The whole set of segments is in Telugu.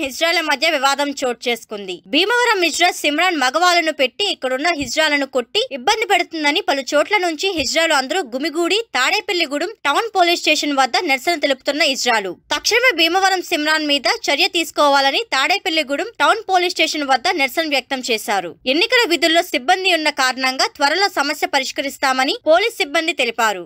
హిజ్రాల మధ్య వివాదం చోటు చేసుకుంది భీమవరం హిజ్రా సిమ్రాన్ మగవాళ్లను పెట్టి ఇక్కడున్న హిజ్రాలను కొట్టి ఇబ్బంది పెడుతుందని పలు చోట్ల నుంచి హిజ్రాలు అందరూ గుమిగూడి తాడేపల్లిగూడెం టౌన్ పోలీస్ స్టేషన్ వద్ద నిరసన తెలుపుతున్న ఇజ్రాలు తక్షణమే భీమవరం సిమ్రాన్ మీద చర్య తీసుకోవాలని తాడేపల్లిగూడెం టౌన్ పోలీస్ స్టేషన్ వద్ద నిరసన వ్యక్తం చేశారు ఎన్నికల విధుల్లో సిబ్బంది ఉన్న కారణంగా త్వరలో సమస్య పరిష్కరిస్తామని పోలీస్ సిబ్బంది తెలిపారు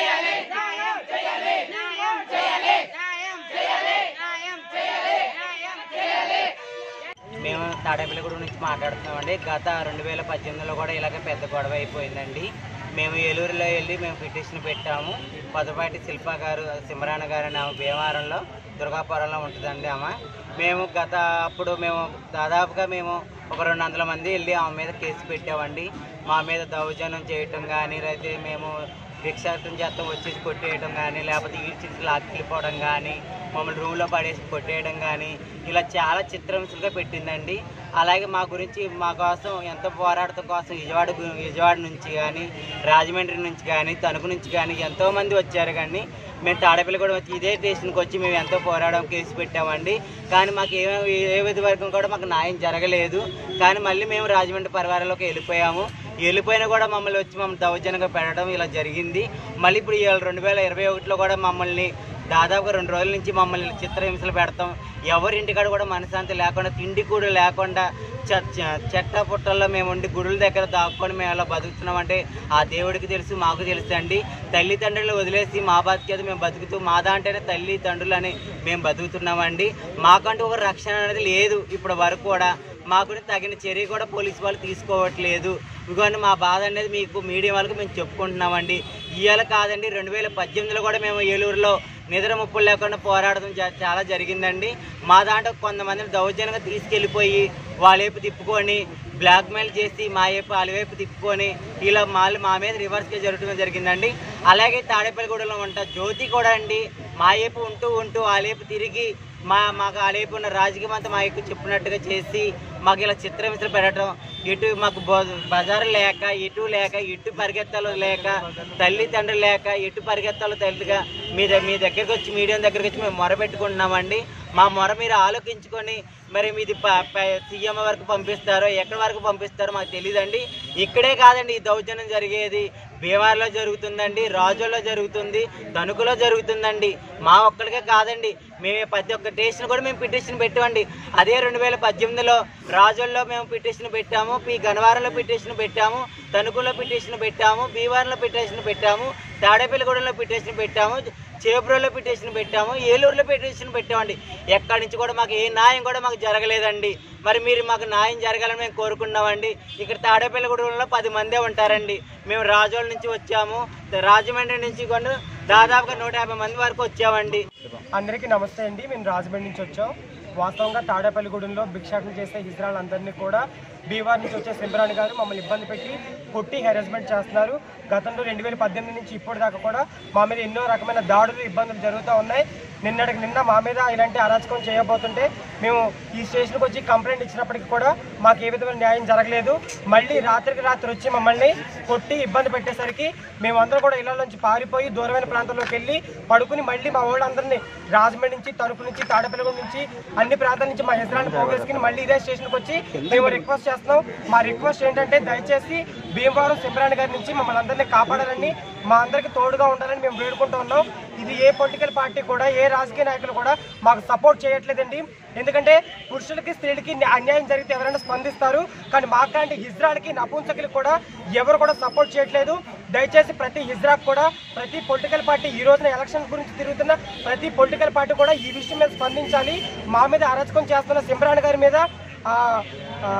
మేము తాడేపల్లిగూడెం నుంచి మాట్లాడుతున్నామండి గత రెండు వేల పద్దెనిమిదిలో కూడా ఇలాగ పెద్ద గొడవ అయిపోయిందండి మేము ఏలూరులో వెళ్ళి మేము పిటిషన్ పెట్టాము పదపాటి శిల్ప గారు సిమరాణ గారు అని ఆమె భీమవరంలో దుర్గాపురంలో ఉంటుందండి ఆమె మేము గత అప్పుడు మేము దాదాపుగా మేము ఒక రెండు వందల మంది వెళ్ళి ఆమె మీద కేసు పెట్టామండి మా మీద దౌర్జన్యం చేయటం కానీ అయితే మేము భిక్షాటం చేస్తాం వచ్చేసి కొట్టేయడం కానీ లేకపోతే ఈడ్చి లాక్కెళ్ళిపోవడం కానీ మమ్మల్ని రూమ్లో పడేసి కొట్టేయడం కానీ ఇలా చాలా చిత్రహింసలుగా పెట్టిందండి అలాగే మా గురించి మా కోసం ఎంతో పోరాటం కోసం విజయవాడ గు- విజయవాడ నుంచి కానీ రాజమండ్రి నుంచి కానీ తణుకు నుంచి కానీ ఎంతోమంది వచ్చారు కానీ మేము తాడపల్లి కూడా వచ్చి ఇదే స్టేషన్కి వచ్చి మేము ఎంతో పోరాటం కేసు పెట్టామండి కానీ మాకు ఏ ఏ విధి వరకు కూడా మాకు న్యాయం జరగలేదు కానీ మళ్ళీ మేము రాజమండ్రి పరివారంలోకి వెళ్ళిపోయాము వెళ్ళిపోయినా కూడా మమ్మల్ని వచ్చి మమ్మల్ని దౌర్జన్యంగా పెట్టడం ఇలా జరిగింది మళ్ళీ ఇప్పుడు ఈ రెండు వేల ఇరవై ఒకటిలో కూడా మమ్మల్ని దాదాపుగా రెండు రోజుల నుంచి మమ్మల్ని చిత్రహింసలు పెడతాం ఎవరింటికాడ కూడా మనశాంతి లేకుండా తిండి కూడా లేకుండా చె- చె- చెట్ట పుట్టల్లో మేము ఉండి గుడుల దగ్గర దాక్కొని మేము అలా బతుకుతున్నామంటే ఆ దేవుడికి తెలుసు మాకు తెలుసు అండి తల్లిదండ్రులు వదిలేసి మా బతికేది మేము బతుకుతూ మా దాంట్లోనే తల్లి తండ్రులు అని మేము బతుకుతున్నామండి మాకంటూ ఒక రక్షణ అనేది లేదు ఇప్పటి వరకు కూడా మా గురించి తగిన చర్య కూడా పోలీసు వాళ్ళు తీసుకోవట్లేదు ఇదిగోండి మా బాధ అనేది మీకు మీడియా వాళ్ళకి మేము చెప్పుకుంటున్నామండి ఇవాళ కాదండి రెండు వేల పద్దెనిమిదిలో కూడా మేము ఏలూరులో నిద్ర ముప్పులు లేకుండా పోరాడడం జ- చాలా జరిగిందండి మా దాంట్లో కొంతమందిని దౌర్జన్యంగా తీసుకెళ్ళిపోయి వాళ్ళ వైపు తిప్పుకొని బ్లాక్మెయిల్ చేసి మా వైపు వాళ్ళ వైపు తిప్పుకొని ఇలా మాలు మా మీద రివర్స్గా జరగడం జరిగిందండి అలాగే తాడేపల్లిగూడలో ఉంటా జ్యోతి కూడా అండి మా వైపు ఉంటూ ఉంటూ వాళ్ళ వైపు తిరిగి మా మాకు ఆ వైపు ఉన్న రాజకీయం అంతా మా ఎక్కువ చెప్పినట్టుగా చేసి మాకు ఇలా చిత్రహింసలు పెట్టడం ఇటు మాకు బో- బజారు లేక ఇటు లేక ఇటు పరిగెత్తాలో లేక తల్లిదండ్రులు లేక ఇటు పరిగెత్తాలో తల్లిగా మీ ద- మీ దగ్గరికి వచ్చి మీడియం దగ్గరికి వచ్చి మేము మొర పెట్టుకుంటున్నామండి మా మొర మీరు ఆలోచించుకొని మరి మీది సీఎం వరకు పంపిస్తారో ఎక్కడి వరకు పంపిస్తారో మాకు తెలియదండి ఇక్కడే కాదండి ఈ దౌర్జన్యం జరిగేది భీమార్లో జరుగుతుందండి రాజుల్లో జరుగుతుంది తణుకులో జరుగుతుందండి మా ఒక్కడికే కాదండి మేము ప్రతి ఒక్క స్టేషన్ కూడా మేము పిటిషన్ పెట్టామండి అదే రెండు వేల పద్దెనిమిదిలో రాజుల్లో మేము పిటిషన్ పెట్టాము పి గనవారంలో పిటిషన్ పెట్టాము తణుకులో పిటిషన్ పెట్టాము భీవారంలో పిటిషన్ పెట్టాము తాడేపల్లిగూడెంలో పిటిషన్ పెట్టాము చేపురంలో పిటిషన్ పెట్టాము ఏలూరులో పిటిషన్ పెట్టామండి ఎక్కడి నుంచి కూడా మాకు ఏ న్యాయం కూడా మాకు జరగలేదండి మరి మీరు మాకు న్యాయం జరగాలని మేము కోరుకున్నామండి ఇక్కడ తాడేపల్లిగూడెంలో పది మందే ఉంటారండి మేము రాజోళ్ళ నుంచి వచ్చాము రాజమండ్రి నుంచి కూడా దాదాపుగా నూట యాభై మంది వరకు వచ్చామండి అందరికీ నమస్తే అండి మేము రాజమండ్రి నుంచి వచ్చాం వాస్తవంగా తాడేపల్లిగూడెంలో భిక్షాటన చేసే హిజ్రాలందరినీ కూడా బీవార్ నుంచి వచ్చే సింబరాణి గారు మమ్మల్ని ఇబ్బంది పెట్టి కొట్టి హెరాస్మెంట్ చేస్తున్నారు గతంలో రెండు వేల పద్దెనిమిది నుంచి ఇప్పటి దాకా కూడా మా మీద ఎన్నో రకమైన దాడులు ఇబ్బందులు జరుగుతూ ఉన్నాయి నిన్నటికి నిన్న మా మీద ఇలాంటి అరాచకం చేయబోతుంటే మేము ఈ స్టేషన్కి వచ్చి కంప్లైంట్ ఇచ్చినప్పటికీ కూడా మాకు ఏ విధమైన న్యాయం జరగలేదు మళ్ళీ రాత్రికి రాత్రి వచ్చి మమ్మల్ని కొట్టి ఇబ్బంది పెట్టేసరికి మేమందరం కూడా ఇళ్ల నుంచి పారిపోయి దూరమైన ప్రాంతంలోకి వెళ్ళి పడుకుని మళ్ళీ మా వాళ్ళందరినీ రాజమండ్రి నుంచి తణుకు నుంచి తాడపల్లిగూడ నుంచి అన్ని ప్రాంతాల నుంచి మా హెసరాన్ని పోగేసుకుని మళ్ళీ ఇదే స్టేషన్కి వచ్చి మేము రిక్వెస్ట్ చేస్తున్నాం మా రిక్వెస్ట్ ఏంటంటే దయచేసి భీమవరం సింబరాణి గారి నుంచి మమ్మల్ని అందరినీ కాపాడాలని మా అందరికి తోడుగా ఉండాలని మేము వేడుకుంటూ ఉన్నాం ఇది ఏ పొలిటికల్ పార్టీ కూడా ఏ రాజకీయ నాయకులు కూడా మాకు సపోర్ట్ చేయట్లేదండి ఎందుకంటే పురుషులకి స్త్రీలకి న్యా- అన్యాయం జరిగితే ఎవరైనా స్పందిస్తారు కానీ మాట్లాంటి హిజ్రాలకి నపుంసకులకి కూడా ఎవరు కూడా సపోర్ట్ చేయట్లేదు దయచేసి ప్రతి హిజ్రాక్ కూడా ప్రతి పొలిటికల్ పార్టీ ఈ రోజున ఎలక్షన్ గురించి తిరుగుతున్న ప్రతి పొలిటికల్ పార్టీ కూడా ఈ విషయం మీద స్పందించాలి మా మీద అరాచకం చేస్తున్న సిమ్రాన్ గారి మీద ఆ, ఆ,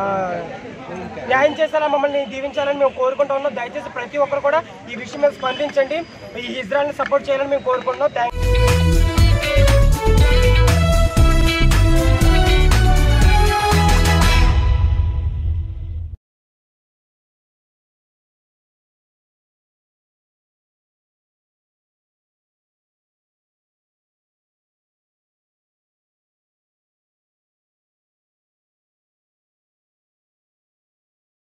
న్యాయం చేసేలా మమ్మల్ని దీవించాలని మేము కోరుకుంటూ ఉన్నాం దయచేసి ప్రతి ఒక్కరు కూడా ఈ విషయం మీద స్పందించండి ఈ ఇజ్రాయల్ని సపోర్ట్ చేయాలని మేము కోరుకుంటున్నాం థ్యాంక్